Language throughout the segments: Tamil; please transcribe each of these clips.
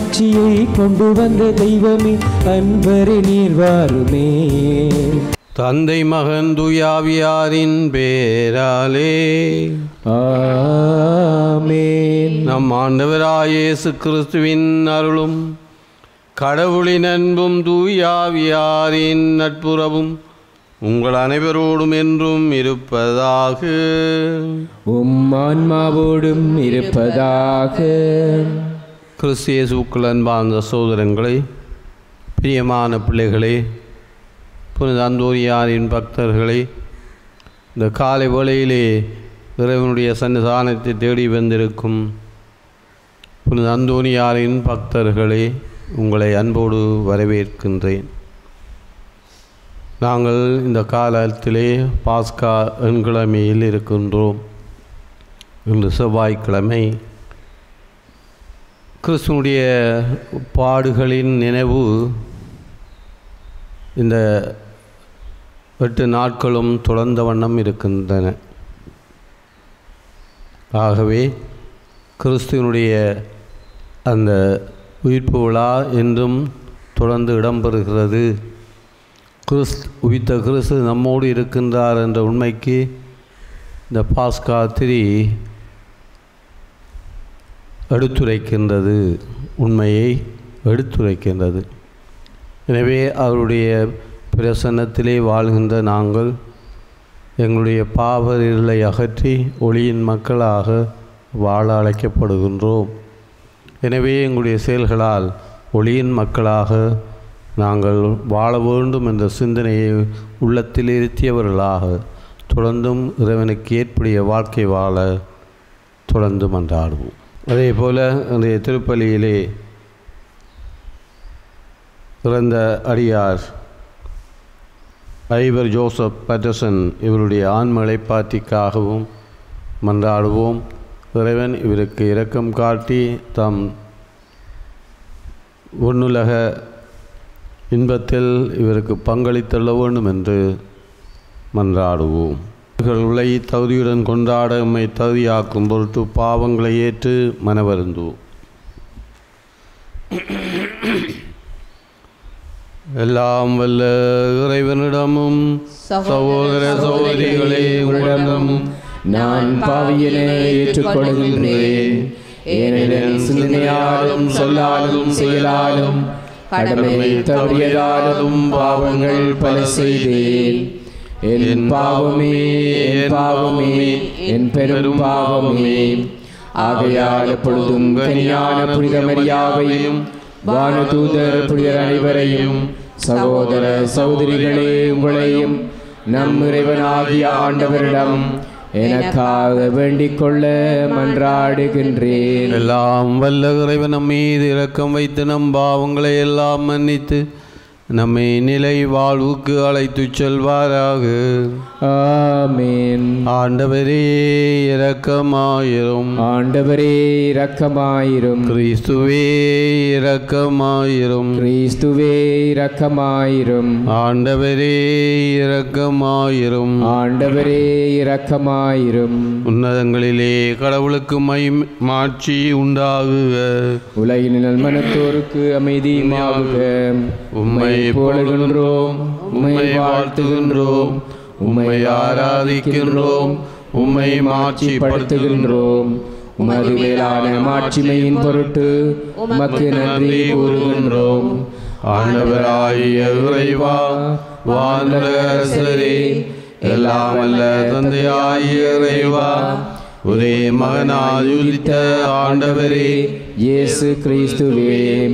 மாட்சியை கொண்டு வந்த தெய்வமே அன்பரே நீர் வாருமே தந்தை மகன் துயாவியாரின் பேராலே ஆமென் நம் ஆண்டவராய இயேசு கிறிஸ்துவின் அருளும் கடவுளின் அன்பும் தூயாவியாரின் நட்புறவும் உங்கள் அனைவரோடும் என்றும் இருப்பதாக உம் ஆன்மாவோடும் இருப்பதாக கிறிஸ்து இயேசுக்கள் அன்பார்ந்த சோதரங்களே பிரியமான பிள்ளைகளே புனித அந்தோரியாரின் பக்தர்களே இந்த காலை வேளையிலே இறைவனுடைய சன்னிதானத்தை தேடி வந்திருக்கும் புனித அந்தோனியாரின் பக்தர்களே உங்களை அன்போடு வரவேற்கின்றேன் நாங்கள் இந்த காலத்திலே பாஸ்கா எண்கிழமையில் இருக்கின்றோம் இன்று செவ்வாய்க்கிழமை கிறிஸ்துவனுடைய பாடுகளின் நினைவு இந்த எட்டு நாட்களும் தொடர்ந்த வண்ணம் இருக்கின்றன ஆகவே கிறிஸ்துவனுடைய அந்த உயிர்ப்பு விழா என்றும் தொடர்ந்து இடம்பெறுகிறது கிறிஸ்த் உயிர்த்த கிறிஸ்து நம்மோடு இருக்கின்றார் என்ற உண்மைக்கு இந்த பாஸ்கா திரி எடுத்துரைக்கின்றது உண்மையை எடுத்துரைக்கின்றது எனவே அவருடைய பிரசன்னத்திலே வாழ்கின்ற நாங்கள் எங்களுடைய பாவ இருளை அகற்றி ஒளியின் மக்களாக வாழ அழைக்கப்படுகின்றோம் எனவே எங்களுடைய செயல்களால் ஒளியின் மக்களாக நாங்கள் வாழ வேண்டும் என்ற சிந்தனையை உள்ளத்தில் இருத்தியவர்களாக தொடர்ந்தும் இறைவனுக்கு ஏற்புடைய வாழ்க்கை வாழ தொடர்ந்து மன்றாடுவோம் அதே போல் அந்த திருப்பலியிலே இறந்த அடியார் ஐவர் ஜோசப் பட்டர்சன் இவருடைய ஆன்ம இளைப்பாற்றிக்காகவும் மன்றாடுவோம் இறைவன் இவருக்கு இரக்கம் காட்டி தம் ஒன்னுலக இன்பத்தில் இவருக்கு பங்களித்தள்ள வேண்டும் என்று மன்றாடுவோம் இவர்கள் உலை தகுதியுடன் கொண்டாட உம்மை தகுதியாக்கும் பொருட்டு பாவங்களை ஏற்று மனவருந்துவோம் எல்லாம் வல்ல இறைவனிடமும் சகோதர சகோதரிகளே உங்களிடமும் நான் பாவியனை ஏற்றுக்கொள்கின்றேன் ஏனெனில் சிந்தனையாலும் சொல்லாலும் செயலாலும் கடமை தவறியதாலும் பாவங்கள் பல செய்தேன் என் பாவமே என் பாவமே என் பெரும் பாவமே ஆகையால் எப்பொழுதும் கனியான புனித மரியாவையும் வானதூதர் புனிதர் அனைவரையும் சகோதர சகோதரிகளே உங்களையும் நம் இறைவனாகிய ஆண்டவரிடம் எனக்காக வேண்டிக் கொள்ள மன்றாடுகின்றேன் எல்லாம் வல்ல இறைவன் நம் மீது இரக்கம் வைத்து நம் பாவங்களை எல்லாம் மன்னித்து நம்மை நிலை வாழ்வுக்கு அழைத்துச் செல்வாராக ஆமென் ஆண்டவரே இரக்கமாயிரும் ஆண்டவரே இரக்கமாயிரும் கிறிஸ்துவே இரக்கமாயிரும் கிறிஸ்துவே இரக்கமாயிரும் ஆண்டவரே இரக்கமாயிரும் ஆண்டவரே இரக்கமாயிரும் உன்னதங்களிலே கடவுளுக்கு மை மாட்சி உண்டாகுக உலகின் நல்மனத்தோருக்கு அமைதியுமாகுக உம்மை புகழுகின்றோம் உம்மை வாழ்த்துகின்றோம் உம்மை ஆராதிக்கின்றோம் உம்மை மாட்சிப்படுத்துகின்றோம் உமது மேலான மாட்சிமையின் பொருட்டு உமக்கு நன்றி கூறுகின்றோம் ஆண்டவராகிய இறைவா வானரசரே எல்லாம் அல்ல தந்தையாகிய இறைவா ஒரே மகனாய் உதித்த ஆண்டவரே இயேசு கிறிஸ்துவே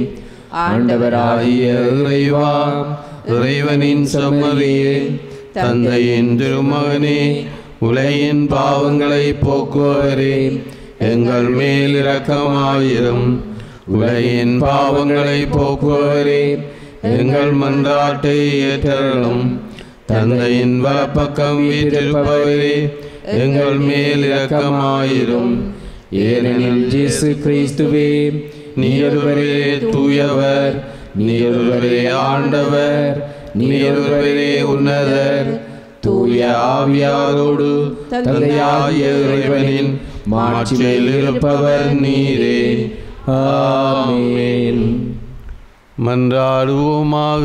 ஆண்டவராகிய இறைவா இறைவனின் சம்மதியே தந்தையின் திருமகனே உலகின் பாவங்களை போக்குவரே எங்கள் மேல் இரக்கமாயிரும் உலகின் பாவங்களை போக்குவரே எங்கள் மன்றாட்டை ஏற்றலும் தந்தையின் வலப்பக்கம் வீற்றிருப்பவரே எங்கள் மேல் இரக்கமாயிரும் ஏனெனில் இயேசு கிறிஸ்துவே நீரொருவரே தூயவர் நீரொருவரே ஆண்டவர் நீரொருவரே உன்னதர் தூய ஆவியாரோடு தந்தையாகிய இறைவனின் மாட்சியில் இருப்பவர் நீரே ஆமென் மன்றாடுவோமாக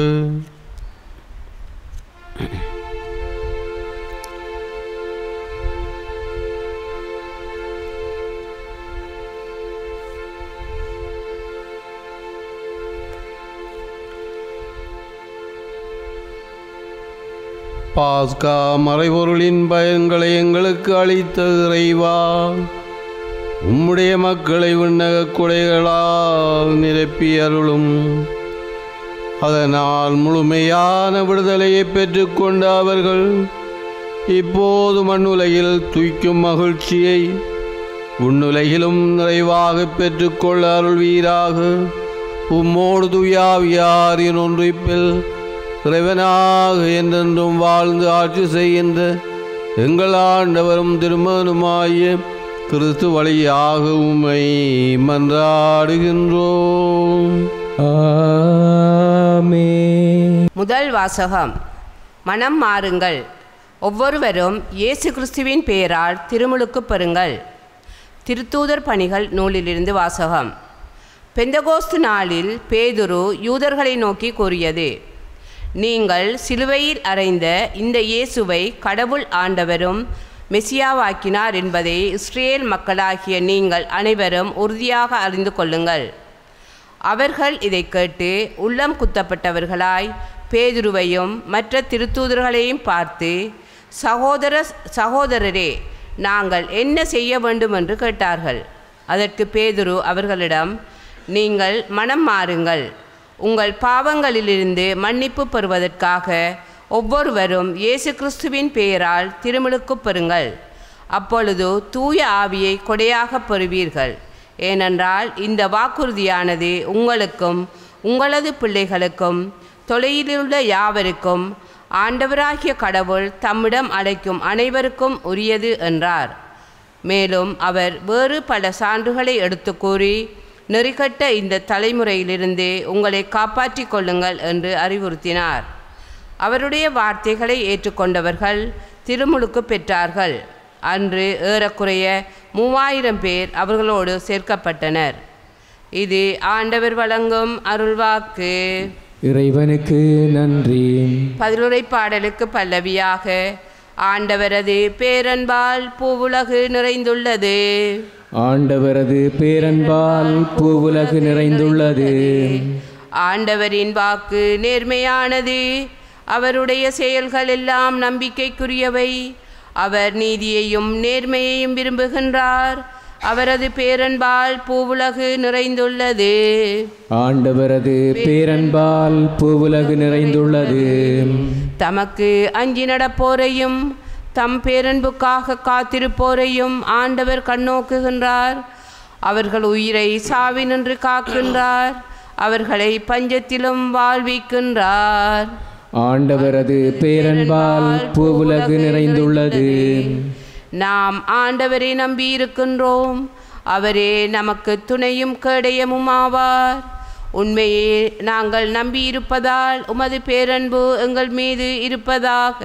பாஸ்கா மறைபொருளின் பயன்களை எங்களுக்கு அளித்த இறைவா உம்முடைய மக்களை விண்ணக குடைகளால் நிரப்பி அருளும் அதனால் முழுமையான விடுதலையை பெற்றுக்கொண்ட அவர்கள் இப்போது மண்ணுலகில் துய்க்கும் மகிழ்ச்சியை உன்னுலகிலும் நிறைவாக பெற்றுக்கொள்ள அருள்வீராக உம்மோடு துயாவியாரின் ஒன்றிப்பில் இறைவனாக என்றென்றும் வாழ்ந்து ஆட்சி செய்கின்ற எங்கள் ஆண்டவரும் திருமனுமாய கிறிஸ்து வழியாக உம்மை மன்றாடுகின்றோம் ஆமென் முதல் வாசகம் மனம் மாறுங்கள் ஒவ்வொருவரும் இயேசு கிறிஸ்துவின் பெயரால் திருமுழுக்கு பெறுங்கள் திருத்தூதர் பணிகள் நூலிலிருந்து வாசகம் பெந்தகோஸ்து நாளில் பேதுரு யூதர்களை நோக்கி கூறியது நீங்கள் சிலுவையில் அறைந்த இந்த இயேசுவை கடவுள் ஆண்டவரும் மெசியாவாக்கினார் என்பதை இஸ்ரேல் மக்களாகிய நீங்கள் அனைவரும் உறுதியாக அறிந்து கொள்ளுங்கள் அவர்கள் இதை கேட்டு உள்ளம் குத்தப்பட்டவர்களாய் பேதுருவையும் மற்ற திருத்தூதர்களையும் பார்த்து சகோதர சகோதரரே நாங்கள் என்ன செய்ய வேண்டும் என்று கேட்டார்கள் அதற்கு பேதுரு அவர்களிடம் நீங்கள் மனம் மாறுங்கள் உங்கள் பாவங்களிலிருந்து மன்னிப்பு பெறுவதற்காக ஒவ்வொருவரும் இயேசு கிறிஸ்துவின் பெயரால் திருமுழுக்கு பெறுங்கள் அப்பொழுது தூய ஆவியை கொடையாக பெறுவீர்கள் ஏனென்றால் இந்த வாக்குறுதியானது உங்களுக்கும் உங்களது பிள்ளைகளுக்கும் தொலையிலுள்ள யாவருக்கும் ஆண்டவராகிய கடவுள் தம்மிடம் அழைக்கும் அனைவருக்கும் உரியது என்றார் மேலும் அவர் வேறு பல சான்றுகளை எடுத்து கூறி நெறிகட்ட இந்த தலைமுறையிலிருந்து உங்களை காப்பாற்றிக் கொள்ளுங்கள் என்று அறிவுறுத்தினார் அவருடைய வார்த்தைகளை ஏற்றுக்கொண்டவர்கள் திருமுழுக்கு பெற்றார்கள் அன்று ஏறக்குறைய மூவாயிரம் பேர் அவர்களோடு சேர்க்கப்பட்டனர் இது ஆண்டவர் வழங்கும் அருள்வாக்கு இறைவனுக்கு நன்றி பதிலுரை பாடலுக்கு பல்லவியாக ஆண்டவரது பேரன்பால் பூவுலகு நிறைந்துள்ளது ஆண்டவரது பேரன்பால் பூவுலகு நிறைந்துள்ளது ஆண்டவரின் வாக்கு நேர்மையானது அவருடைய செயல்கள் எல்லாம் நம்பிக்கைக்குரியவை அவர் நீதியையும் நேர்மையையும் விரும்புகின்றார் அவரது பேரன்பால் பூவுலகு நிறைந்துள்ளது ஆண்டவரது பேரன்பால் பூவுலகு நிறைந்துள்ளது தமக்கு அஞ்சி நடப்போரையும் தம் பேரன்புக்காக காத்திருப்போரையும் ஆண்டவர் கண்ணோக்குகின்றார் அவர்கள் உயிரை சாவினின்று காக்கின்றார் அவர்களை பஞ்சத்திலும் வாழ்விக்கின்றார் ஆண்டவரது பேரன்பால் பூவுலகு நிறைந்துள்ளது நாம் ஆண்டவரை நம்பியிருக்கின்றோம் அவரே நமக்கு துணையும் கேடயமும் ஆவார் உண்மையே நாங்கள் நம்பியிருப்பதால் உமது பேரன்பு எங்கள் மீது இருப்பதாக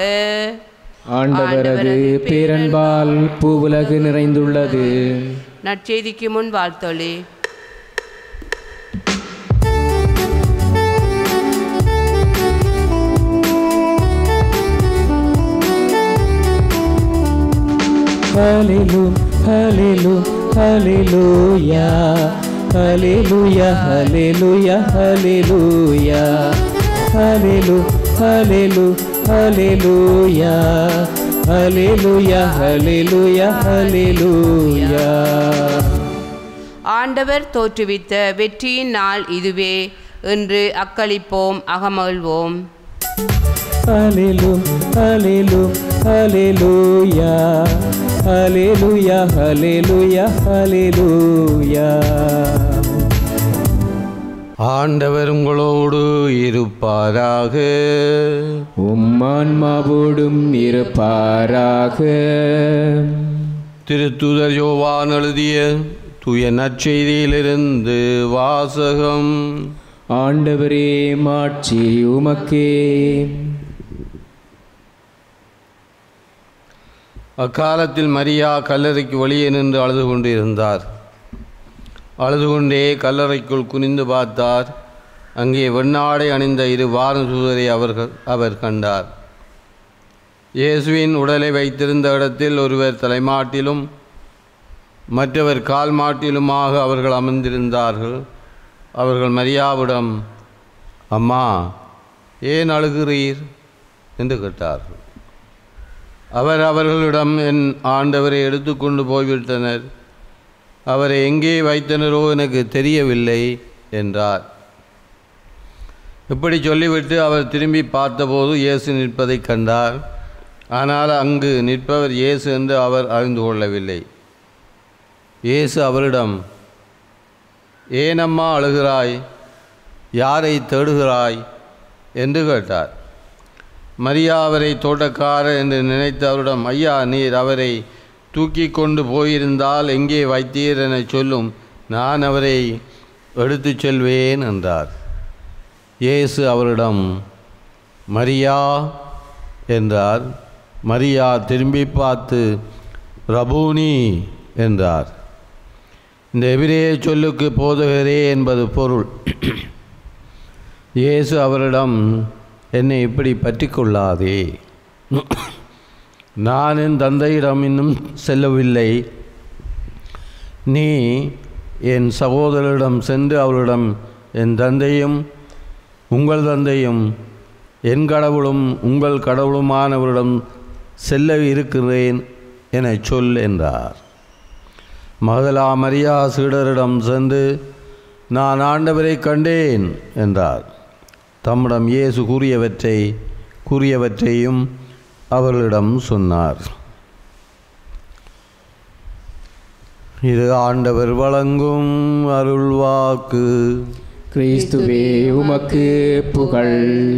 ஆண்டவரது பேரன்பால் பூவுலகு நிறைந்துள்ளது நற்செய்திக்கு முன் வாழ்த்தொழி Hallelujah, hallelujah, hallelujah, hallelujah, hallelujah, hallelujah, hallelujah, hallelujah, hallelujah, hallelujah, hallelujah, hallelujah. ஆண்டவர் தோற்றுவித்த வெற்றியின் நாள் இதுவே என்று அக்களிப்போம் அகமகிழ்வோம் Hallelujah, hallelujah, hallelujah, hallelujah, hallelujah, hallelujah. ஆண்டவர் உங்களோடு இருப்பாராக உம்மான்மாவோடும் இருப்பாராக திருத்துதர் யோவான் எழுதிய தூய நற்செய்தியிலிருந்து வாசகம் ஆண்டவரே மாட்சி உமக்கே அக்காலத்தில் மரியா கல்லறைக்கு வெளியே நின்று அழுது கொண்டிருந்தார் அழுது கொண்டே கல்லறைக்குள் குனிந்து பார்த்தார் அங்கே வெண்ணாடை அணிந்த இரு வாரசூதரை அவர்கள் அவர் கண்டார் இயேசுவின் உடலை வைத்திருந்த இடத்தில் ஒருவர் தலைமாட்டிலும் மற்றவர் கால் மாட்டிலுமாக அவர்கள் அமர்ந்திருந்தார்கள் அவர்கள் மரியாவிடம் அம்மா ஏன் அழுகிறீர் என்று கேட்டார்கள் அவர் அவர்களிடம் என் ஆண்டவரை எடுத்துக்கொண்டு போய்விட்டனர் அவரை எங்கே வைத்தனரோ எனக்கு தெரியவில்லை என்றார் இப்படி சொல்லிவிட்டு அவர் திரும்பி பார்த்தபோது இயேசு நிற்பதைக் கண்டார் ஆனால் அங்கு நிற்பவர் இயேசு என்று அவர் அறிந்து கொள்ளவில்லை இயேசு அவரிடம் ஏனம்மா அழுகிறாய் யாரை தேடுகிறாய் என்று கேட்டார் மரியா அவரை தோட்டக்காரர் என்று நினைத்த அவரிடம் ஐயா நீர் அவரை தூக்கி கொண்டு போயிருந்தால் எங்கே வைத்தீர் என சொல்லும் நான் அவரை எடுத்துச் செல்வேன் என்றார் இயேசு அவரிடம் மரியா என்றார் மரியா திரும்பி பார்த்து ரபூனி என்றார் இந்த எபிரேய சொல்லுக்கு போதகரே என்பது பொருள் இயேசு அவரிடம் என்னை இப்படி பற்றி கொள்ளாதே நான் என் தந்தையிடம் இன்னும் செல்லவில்லை நீ என் சகோதரரிடம் சென்று அவரிடம் என் தந்தையும் உங்கள் தந்தையும் என் கடவுளும் உங்கள் கடவுளுமானவரிடம் செல்ல இருக்கிறேன் என சொல் என்றார் மகளா மரியா சீடரிடம் சென்று நான் ஆண்டவரை கண்டேன் என்றார் தம்மிடம் இயேசு கூறியவற்றை கூறியவற்றையும் அவர்களிடம் சொன்னார் இது ஆண்டவர் வழங்கும் அருள்வாக்கு கிறிஸ்துவே உமக்கு புகழ்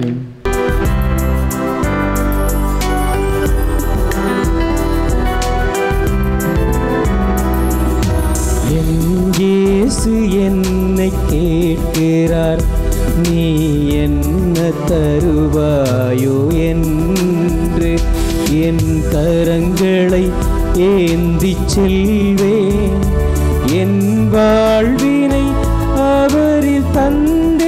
என் இயேசு என்னை கேட்கிறார் நீ என்ன தருவாயோ என்று என் கரங்களை ஏந்திச் செல்வேன் என் வாழ்வினை அவரில் தந்தேன்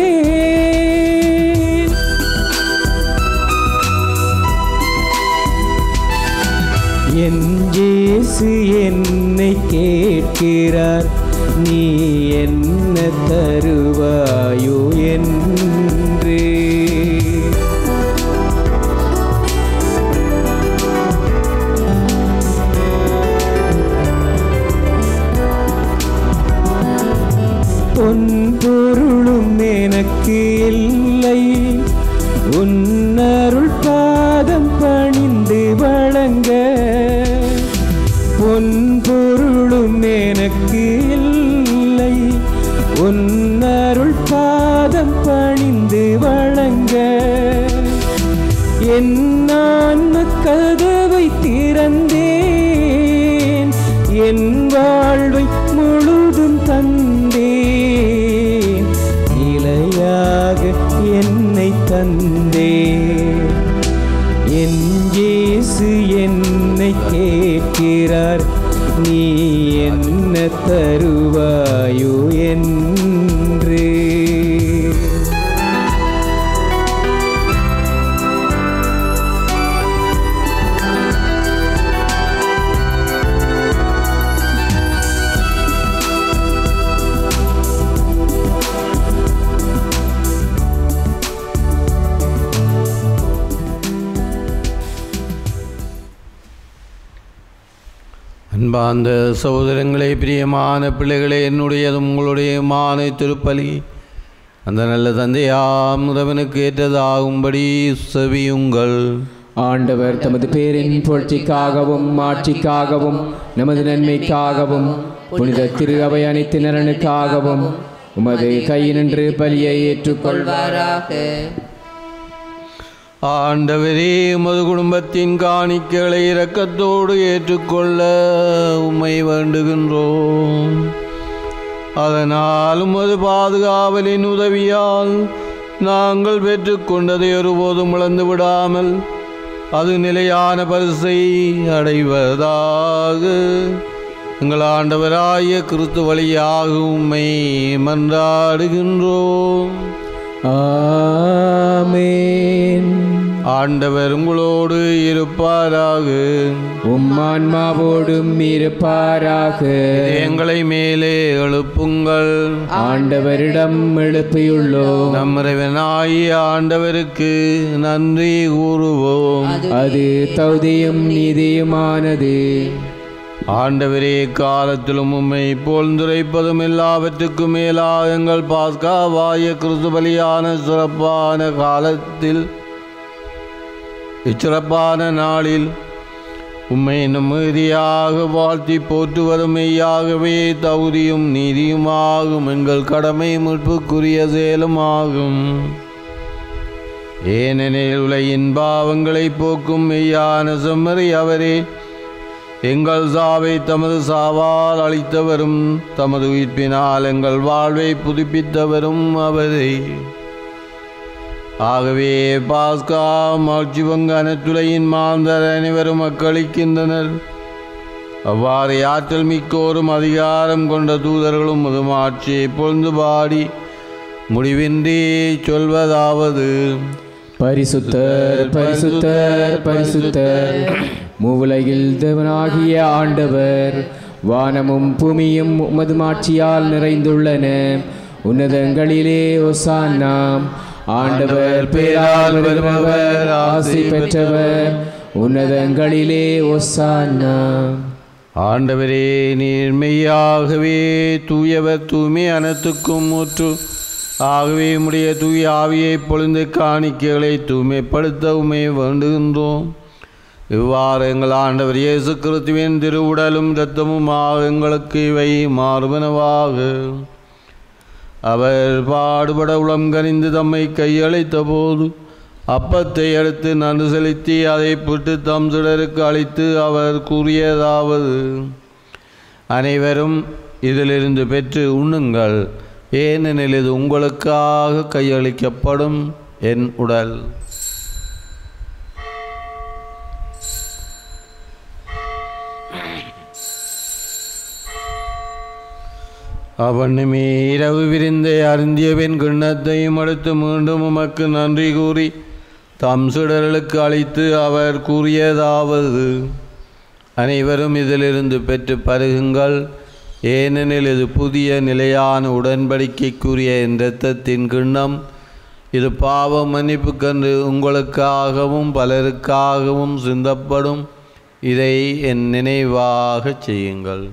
என் இயேசு என்னை கேட்கிறார் நீ என்ன தருவாயோ என்று பொன் பொருளும் எனக்கு இல்லை உன்னருள் பாதம் பணிந்து வழங்க பொன் பொருளும் எனக்கு இல்லை உன்னருள் பாதம் பணிந்து வழங்க என் ஆன்ம கதவை திறந்தேன் என் வாழ்வை முழுதும் தந்தேன் இலையாக என்னை தந்தேன் என் இயேசு என்னை கேட்கிறார் நீ என்ன தருவாயோ என்று அன்பார்ந்த சகோதரங்களே பிரியமான பிள்ளைகளே என்னுடையதும் உங்களுடையமான திருப்பலி அந்த நல்ல தந்தையாம் இறைவனுக்கு ஏற்றதாகும்படி செவியுங்கள் ஆண்டவர் தமது பேரின் புரட்சிக்காகவும் ஆட்சிக்காகவும் நமது நன்மைக்காகவும் புனித திரு அவை அனைத்து நலனுக்காகவும் உமது கையினின்று பலியை ஏற்றுக்கொள்வார் கொள்வாராக ஆண்டவரே உமது குடும்பத்தின் காணிக்கைகளை இரக்கத்தோடு ஏற்றுக்கொள்ள உம்மை வேண்டுகின்றோம் அதனால் உமது பாதுகாவலின் உதவியால் நாங்கள் பெற்றுக்கொண்டதை ஒருபோதும் இழந்து விடாமல் அது நிலையான பரிசை அடைவதாக எங்கள் ஆண்டவராய கிறிஸ்து வழியாக உம்மை மன்றாடுகின்றோம் ஆமென் ஆண்டவர் உங்களோடு இருப்பாராக உம்மான்மாவோடும் இருப்பாராக எங்களை மேலே எழுப்புங்கள் ஆண்டவரிடம் எழுப்பியுள்ளோம் நம் இறைவனாகிய ஆண்டவருக்கு நன்றி கூறுவோம் அது தகுதியும் நீதியுமானது ஆண்டவரே காலத்திலும் உம்மை போழ்ந்துரைப்பதும் எல்லாவற்றுக்கும் மேலாக எங்கள் பாஸ்காவாய கிறிஸ்து பலியான சிறப்பான காலத்தில் இச்சிறப்பான நாளில் உம்மை நிம்மதியாக வாழ்த்தி போற்றுவதும் மெய்யாகவே தகுதியும் நீதியுமாகும் எங்கள் கடமை மீட்புக்குரிய செயலுமாகும் ஏனெனில் உலகின் பாவங்களை போக்கும் மெய்யான செம்மறி அவரே எங்கள் சாவை தமது சாவால் அளித்தவரும் தமது உயிர்ப்பினால் எங்கள் வாழ்வை புதுப்பித்தவரும் அவரே ஆகவே பாஸ்கா மாட்சி பங்கு அனைத்துலையின் மாந்தர் அனைவரும் மக்களிக்கின்றனர் அவ்வாறு ஆற்றல் மிக்கோரும் அதிகாரம் கொண்ட தூதர்களும் முதுமாட்சியை பொழுது பாடி முடிவின்றி சொல்வதாவது பரிசுத்தர் பரிசுத்தர் பரிசுத்தர் மூவுலகில் தேவனாகிய ஆண்டவர் வானமும் பூமியும் உமது மாட்சியால் நிறைந்துள்ளன உன்னதங்களிலே ஒசானாம் ஆண்டவர் பேரால் வருபவர் ஆசி பெற்றவர் உன்னதங்களிலே ஒசானா ஆண்டவரே நீர் மெய்யாகவே தூயவர் தூய்மை அனைத்துக்கும் ஊற்று ஆகவே உம்முடைய தூய ஆவியை பொழுது காணிக்கைகளை தூய்மைப்படுத்த உமை வேண்டுகின்றோம் இவ்வாறு எங்கள் ஆண்டவர் இயேசு கிறிஸ்துவின் திருவுடலும் இரத்தமுமாக எங்களுக்கு இவை மாறுபனவாக அவர் பாடுபட உளம் கனிந்து தம்மை கையளித்த போது அப்பத்தை எடுத்து நன்று செலுத்தி அதை புட்டு தம் சுடருக்கு அளித்து அவர் கூறியதாவது அனைவரும் இதிலிருந்து பெற்று உண்ணுங்கள் ஏனெனில் இது உங்களுக்காக கையளிக்கப்படும் என் உடல் அவனுமே இரவு விரிந்தை அருந்திய பின் கிண்ணத்தையும் அடுத்து மீண்டும் உமக்கு நன்றி கூறி தம் சுடர்களுக்கு அளித்து அவர் கூறியதாவது அனைவரும் இதிலிருந்து பெற்று பருகுங்கள் ஏனெனில் இது புதிய நிலையான உடன்படிக்கைக்குரிய என் இரத்தத்தின் கிண்ணம் இது பாவ மன்னிப்புக்கன்று உங்களுக்காகவும் பலருக்காகவும் சிந்தப்படும் இதை என் நினைவாகச் செய்யுங்கள்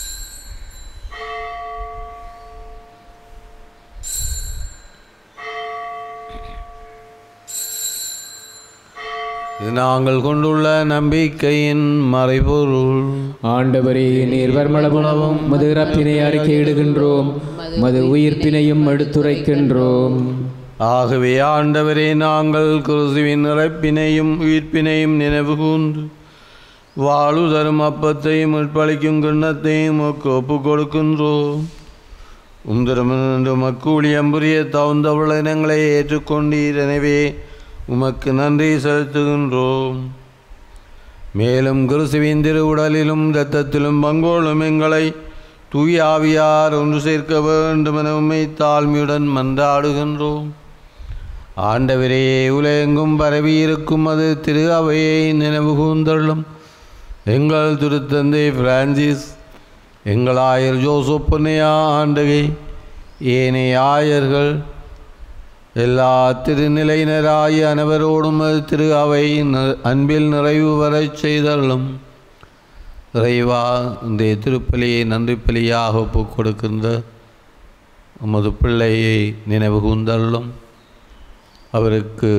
இது நாங்கள் கொண்டுள்ள நம்பிக்கையின் மறைபொருள் ஆண்டவரே நீர் வர்மளவுணவும் மது இறப்பினை அறிக்கையிடுகின்றோம் மது உயிர்ப்பினையும் எடுத்துரைக்கின்றோம் ஆகவே ஆண்டவரே நாங்கள் கிறிஸ்துவின் இறப்பினையும் உயிர்ப்பினையும் நினைவு கூர்ந்து வாழு தரும் அப்பத்தையும் உட்பளிக்கும் கிண்ணத்தையும் உமக்கு ஒப்புக் கொடுக்கின்றோம் உந்திரமிருந்து உமக்கு ஊழியம்புரிய தகுந்த உலகங்களை ஏற்றுக்கொண்டீர் எனவே உமக்கு நன்றி செலுத்துகின்றோம் மேலும் கிறிஸ்துவின் திருவுடலிலும் இரத்தத்திலும் பங்கோளும் எங்களை தூய ஆவியார் ஒன்று சேர்க்க வேண்டும் என உம்மை தாழ்மையுடன் மன்றாடுகின்றோம் ஆண்டவரே உலகெங்கும் பரவியிருக்கும் அது திரு அவையை நினைவு கூர்ந்தள்ளும் எங்கள் திருத்தந்தை பிரான்சிஸ் எங்கள் ஆயர் ஜோசப்புனையா ஆண்டகை ஏனைய ஆயர்கள் எல்லா திருநிலையினராகிய அனைவரோடும் அது திரு அவை ந- அன்பில் நிறைவு வரச் செய்தள்ளும் இறைவா இந்த திருப்பலியை நன்றி பலியாக ஒப்புக் கொடுக்கின்ற உமது பிள்ளையை நினைவு கூர்ந்தள்ளும் அவருக்கு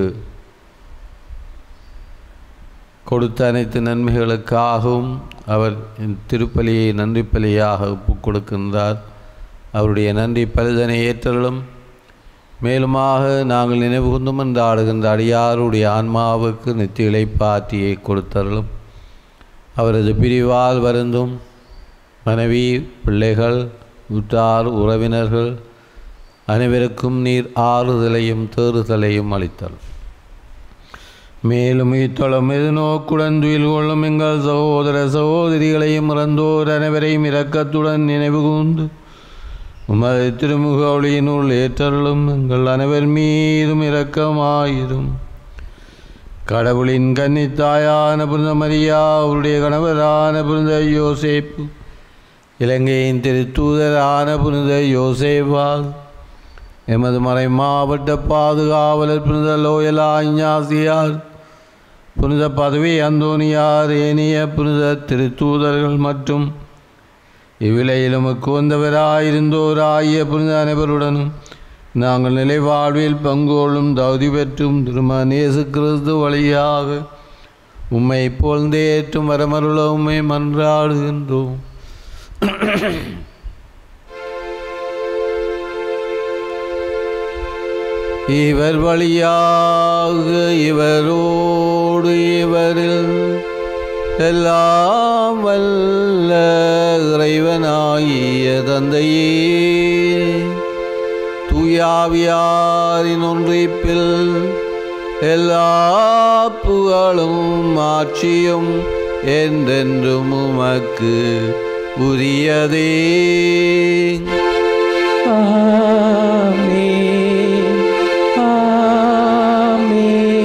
கொடுத்த அனைத்து நன்மைகளுக்காகவும் அவர் இந்த திருப்பலியை நன்றி பலியாக ஒப்புக் கொடுக்கின்றார் அவருடைய நன்றி பலிதனை ஏற்றலும் மேலுமாக நாங்கள் நினைவு கூர்ந்தும் என்று ஆடுகின்ற அடியாருடைய ஆன்மாவுக்கு நித்திய இளைப்பாத்தியை கொடுத்தருளும் அவரது பிரிவால் வருந்தும் மனைவி பிள்ளைகள் உற்றார் உறவினர்கள் அனைவருக்கும் நீர் ஆறுதலையும் தேறுதலையும் அளித்தல் மேலும் இத்தளம் எது நோக்குடன் துயில் கொள்ளும் எங்கள் சகோதர சகோதரிகளையும் இறந்தோர் அனைவரையும் இரக்கத்துடன் நினைவு கூர்ந்து உமது திருமுக ஒளியினுள் ஏற்றருளும் எங்கள் அனைவர் மீதும் இரக்கமாயிரும் கடவுளின் கன்னித்தாயான புனித மரியா அவருடைய கணவரான புனித யோசேப்பு இலங்கையின் திருத்தூதரான புனித யோசேவால் எமது மறை மாவட்ட பாதுகாவலர் புனித லோயலா இஞ்ஞாசியார் புனித பதவி அந்தோனியார் ஏனைய புனித திருத்தூதர்கள் மற்றும் இவ்விலையிலும் வந்தவராயிருந்தோராகிய புனித அனைவருடனும் நாங்கள் நிலை வாழ்வில் பங்கு கொள்ளும் தகுதி பெற்றும் திருமண இயேசு கிறிஸ்து வழியாக உம்மை போழ்ந்தேற்றும் வரமருள உம்மை மன்றாடுகின்றோம் இவர் வழியாக இவரோடு இவரில் எல்லாம் வல்ல இறைவனாகிய தந்தையே தூயாவியாரின் ஒன்றிப்பில் எல்லா புகழும் ஆட்சியும் என்றென்றும் உமக்கு உரியதே ஆமென். ஆமென்.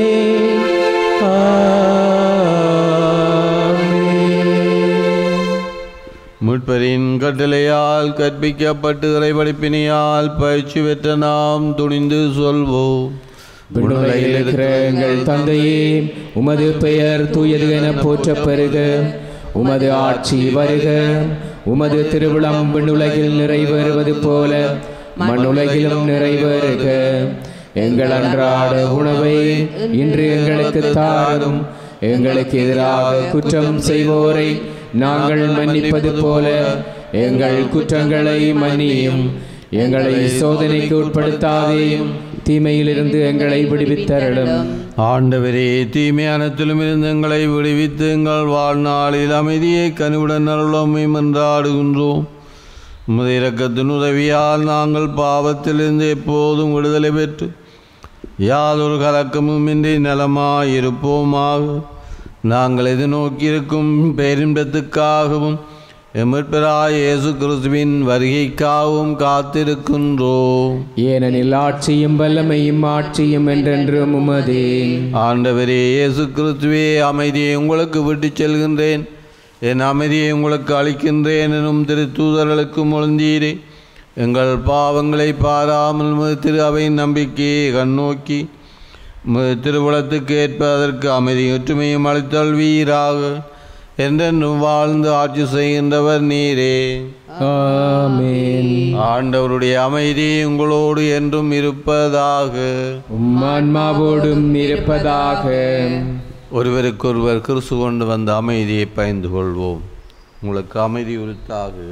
ஆமென். முட்பரின் கட்டளையால் கற்பிக்கப்பட்டு இறைபடிப்பினியால் பயிற்சி பெற்ற நாம் துணிந்து சொல்வோம் விண்ணுலகில் இருக்கிற எங்கள் தந்தையே உமது பெயர் தூயது என போற்றப் பெறுக உமது ஆட்சி வருக உமது திருவிழம் விண்ணுலகில் நிறைவேறுவது போல மண்ணுலகிலும் நிறைவேறுக எங்கள் அன்றாட உணவை இன்று எங்களுக்கு தாரும் எங்களுக்கு எதிராக குற்றம் செய்வோரை நாங்கள் மன்னிப்பது போல எங்கள் குற்றங்களை மன்னியும் எங்களை சோதனைக்கு உட்படுத்தாதேயும் தீமையிலிருந்து எங்களை விடுவித்தருளும் ஆண்டவரே தீமையானத்திலும் இருந்து எங்களை விடுவித்து எங்கள் வாழ்நாளில் அமைதியை கனிவுடன் அருளமை மன்றாடுகின்றோம் உமது இரக்கத்தின் உதவியால் நாங்கள் பாவத்திலிருந்து எப்போதும் விடுதலை பெற்று யாதொரு கலக்கமும் இன்றி நலமாயிருப்போமாக நாங்கள் எதிர்நோக்கியிருக்கும் பேரின்பத்துக்காகவும் எமிற்பெறாய் இயேசு கிறிஸ்துவின் வருகைக்காகவும் காத்திருக்கின்றோம் ஏனெனில் ஆட்சியும் வல்லமையும் ஆட்சியும் என்றென்றும் உமதே ஆண்டவரே இயேசு கிறிஸ்துவே அமைதியை உங்களுக்கு விட்டுச் செல்கின்றேன் என் அமைதியை உங்களுக்கு அளிக்கின்றேன் எனும் திருத்தூதர்களுக்கு முழந்தீரே எங்கள் பாவங்களை பாராமல் உமது திரு அவையின் நம்பிக்கையை கண்ணோக்கி உமது திருவுளத்துக்கு ஏற்ப அதற்கு அமைதி ஒற்றுமையும் அளித்தல்வீராக என்றென்றும் வாழ்ந்து ஆட்சி செய்கின்றவர் நீரே ஆமென் ஆண்டவருடைய அமைதி உங்களோடு என்றும் இருப்பதாக உம் ஆன்மாவோடும் இருப்பதாக ஒருவருக்கொருவர் கிறிஸ்து கொண்டு வந்த அமைதியை பயந்து கொள்வோம் உங்களுக்கு அமைதி உறுத்தாகுக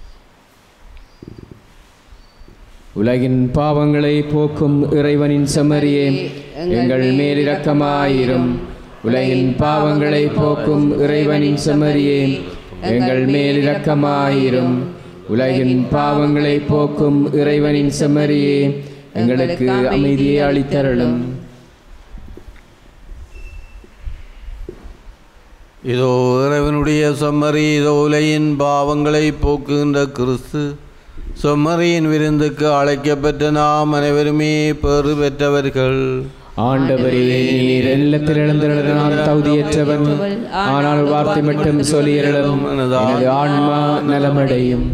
உலகின் பாவங்களை போக்கும் இறைவனின் செம்மறியே எங்கள் மேலிரக்கமாயிரும் உலகின் பாவங்களை போக்கும் இறைவனின் செம்மறியே எங்கள் மேலிரக்கமாயிரும் உலகின் பாவங்களை போக்கும் இறைவனின் செம்மறியே எங்களுக்கு அமைதியை அளித்தருளும் இதோ இறைவனுடைய செம்மறி இதோ உலகின் பாவங்களை போக்குகின்ற கிறிஸ்து செம்மறியின் விருந்துக்கு அழைக்கப்பட்ட நாம் அனைவருமே பெறு பெற்றவர்கள் ஆண்டவரே நீர் எல்லத்தில் இழந்திருந்த நான் தகுதியற்றவன் ஆனால் ஒரு வார்த்தை மட்டும் சொல்லியருளும் எனது ஆன்மா நலமடையும்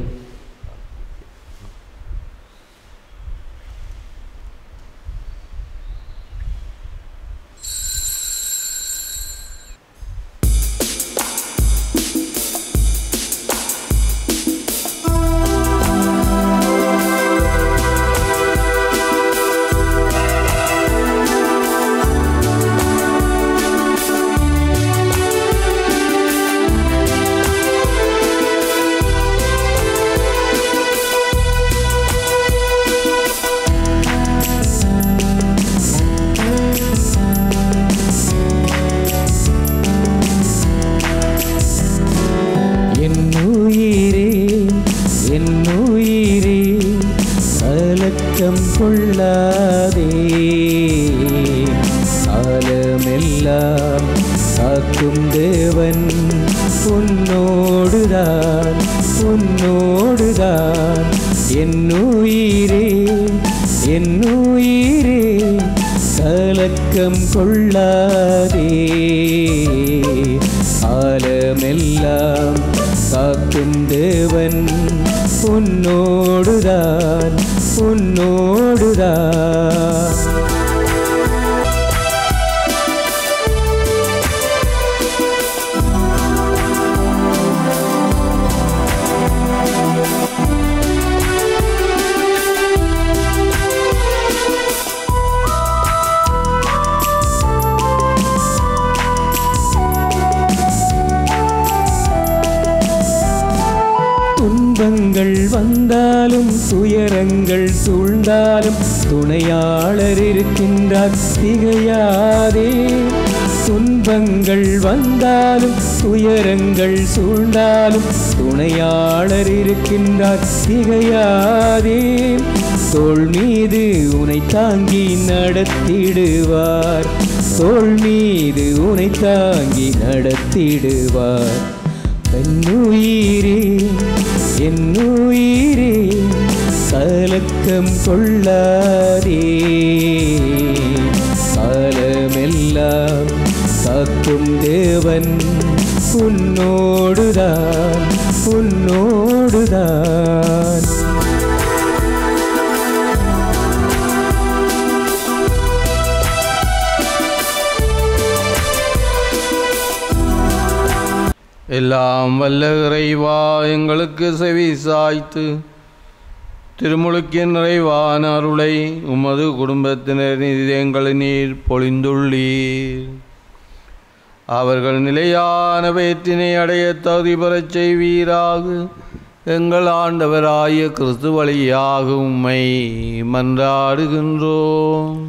ஆ உன்னோடுதான் உன்னோடுதான் என்னுயிரே என்னுயிரே கலக்கம் கொள்ளாதே ஆலமெல்லாம் காக்கும் தேவன் உன்னோடுதான் உன்னோடுதான் துன்பங்கள் வந்தாலும் துயரங்கள் சூழ்ந்தாலும் துணையாளர் இருக்கின்றார் திகையாதே துன்பங்கள் வந்தாலும் துயரங்கள் சூழ்ந்தாலும் துணையாளர் இருக்கின்றார் திகையாதே தோள் மீது உனை தாங்கி நடத்திடுவார் தோள் மீது உனை தாங்கி நடத்திடுவார் என்னுயிரே என்னுயிரே கலக்கம் கொள்ளாதே காலமெல்லாம் காக்கும் தேவன் உன்னோடுதான் உன்னோடுதான் எல்லாம் வல்ல இறைவா எங்களுக்கு செவி சாய்த்து திருமுழுக்கின் நிறைவான அருளை உமது குடும்பத்தினர் எங்களை நீர் பொழிந்துள்ளீர் அவர்கள் நிலையான வேற்றினை அடைய தகுதி பெறச் செய்வீராக எங்கள் ஆண்டவராய கிறிஸ்து வழியாக உம்மை மன்றாடுகின்றோம்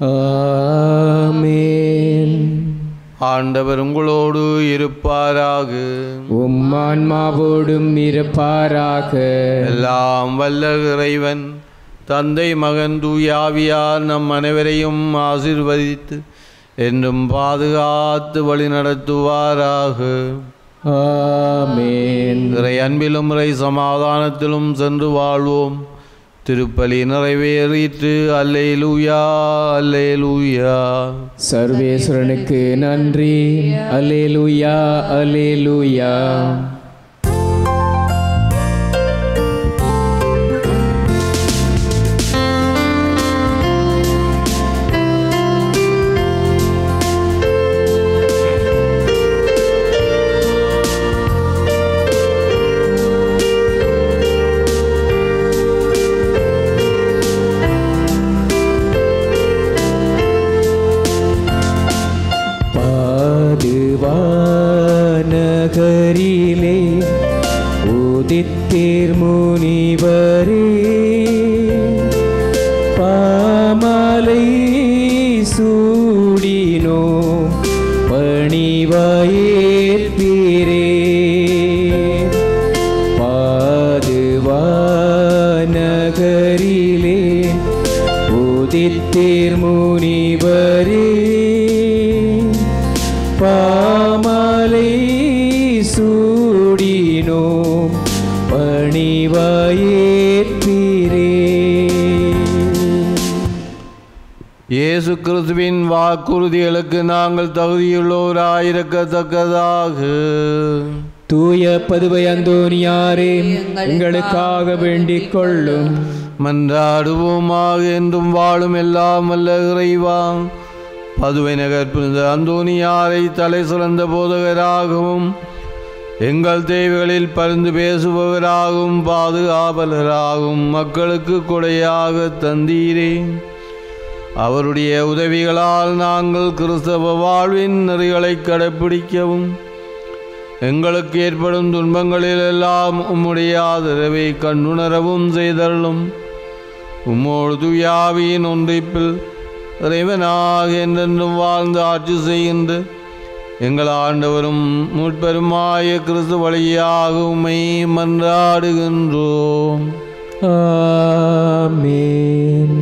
ஆமென் ஆண்டவர் உங்களோடு இருப்பாராக உம்மான்மாவோடும் இருப்பாராக எல்லாம் வல்ல இறைவன் தந்தை மகன் தூயாவியார் நம் அனைவரையும் ஆசிர்வதித்து என்றும் பாதுகாத்து வழி நடத்துவாராக ஆமென் இறை அன்பிலும் இறை சமாதானத்திலும் சென்று வாழ்வோம் திருப்பலி நிறைவேறிற்று அல்லேலூயா அல்லேலூயா சர்வேஸ்வரனுக்கு நன்றி அல்லேலூயா அல்லேலூயா பாதுவானகரிலே உதித்தீர் முனிவரே பாமலை சூடினோ பணிவாயேற்பீரே பாதுவானகரிலே உதித்தீர் முனிவரே பாமலை சூடினோம் பணிவாயேற்பீரே இயேசு கிறிஸ்துவின் வாக்குறுதிகளுக்கு நாங்கள் தகுதியுள்ளோராயிருக்கத்தக்கதாக தூய பதுவை அந்தோனியாரே எங்களுக்காக வேண்டிக் கொள்ளும் மன்றாடுவோமாக என்றும் வாழும் எல்லாம் வல்ல இறைவா பதுவை நகர் புனித அந்தோனியாரை தலை சிறந்த போதகராகவும் எங்கள் தேவைகளில் பரிந்து பேசுபவராகவும் பாதுகாவலராகவும் மக்களுக்கு கொடையாக தந்தீரே அவருடைய உதவிகளால் நாங்கள் கிறிஸ்தவ வாழ்வின் நெறிகளை கடைப்பிடிக்கவும் எங்களுக்கு ஏற்படும் துன்பங்களில் எல்லாம் உம்முடைய ஆதரவை கண்டுணரவும் செய்தருளும் உம்மோடு துயாவியின் ஒன்றிப்பில் இறைவனாக என்றென்றும் வாழ்ந்து ஆட்சி செய்கின்ற எங்கள் ஆண்டவரும் முற்பெருமாய கிறிஸ்து வழியாக உம்மை மன்றாடுகின்றோம் ஆமென்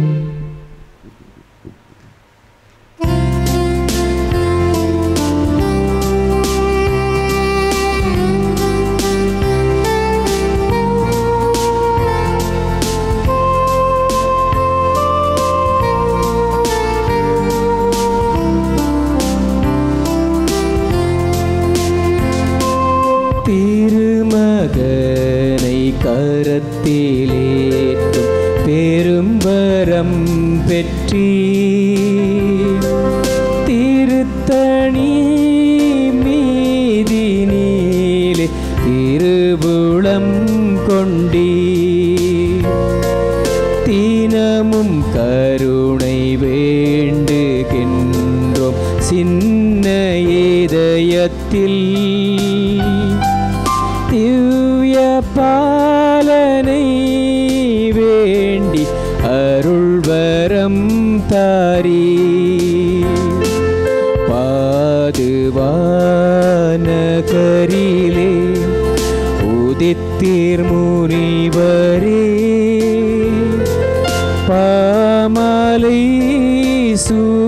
திருமகனை கரத்திலேற்றும் பெரும்பரம் பெற்றீ திருத்தணி மீதினிலே திருபுளம் கொண்டீ தினமும் கருணை வேண்டுகின்றோம் சின்ன இதயத்தில் திவ்ய பாலனை வேண்டி அருள்வரம் தாரி பாதுவானகரிலே உதித்தீர் முனிவரே பாமலை சூ